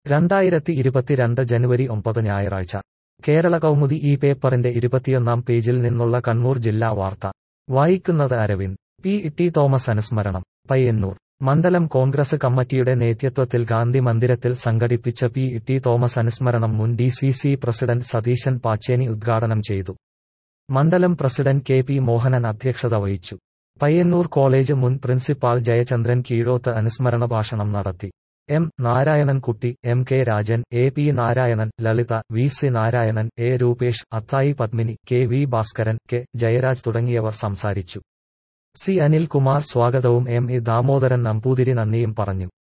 രണ്ടായിരത്തി ഇരുപത്തിരണ്ട് ജനുവരി ഒമ്പത് ഞായറാഴ്ച കേരള കൗമുദി ഈ പേപ്പറിന്റെ ഇരുപത്തിയൊന്നാം പേജിൽ നിന്നുള്ള കണ്ണൂർ ജില്ലാ വാർത്ത വായിക്കുന്നത് അരവിന്ദ് പി ടി തോമസ് അനുസ്മരണം പയ്യന്നൂർ മണ്ഡലം കോൺഗ്രസ് കമ്മിറ്റിയുടെ നേതൃത്വത്തിൽ ഗാന്ധി മന്ദിരത്തിൽ സംഘടിപ്പിച്ച പി ടി തോമസ് അനുസ്മരണം മുൻ D C C president Satheesan Pacheni ഉദ്ഘാടനം ചെയ്തു മണ്ഡലം പ്രസിഡന്റ് കെ പി മോഹനൻ അധ്യക്ഷത വഹിച്ചു പയ്യന്നൂർ കോളേജ് മുൻ പ്രിൻസിപ്പാൾ ജയചന്ദ്രൻ കീഴോത്ത് അനുസ്മരണ ഭാഷണം നടത്തി M Narayanankutty M K Rajan A P Narayanan Lalitha V C Narayanan A Rupesh Athayi Padmini K V Bhaskaran K Jayaraj തുടങ്ങിയവർ സംസാരിച്ചു സി അനിൽകുമാർ സ്വാഗതവും എം ഇ ദാമോദരൻ നമ്പൂതിരി നന്ദിയും പറഞ്ഞു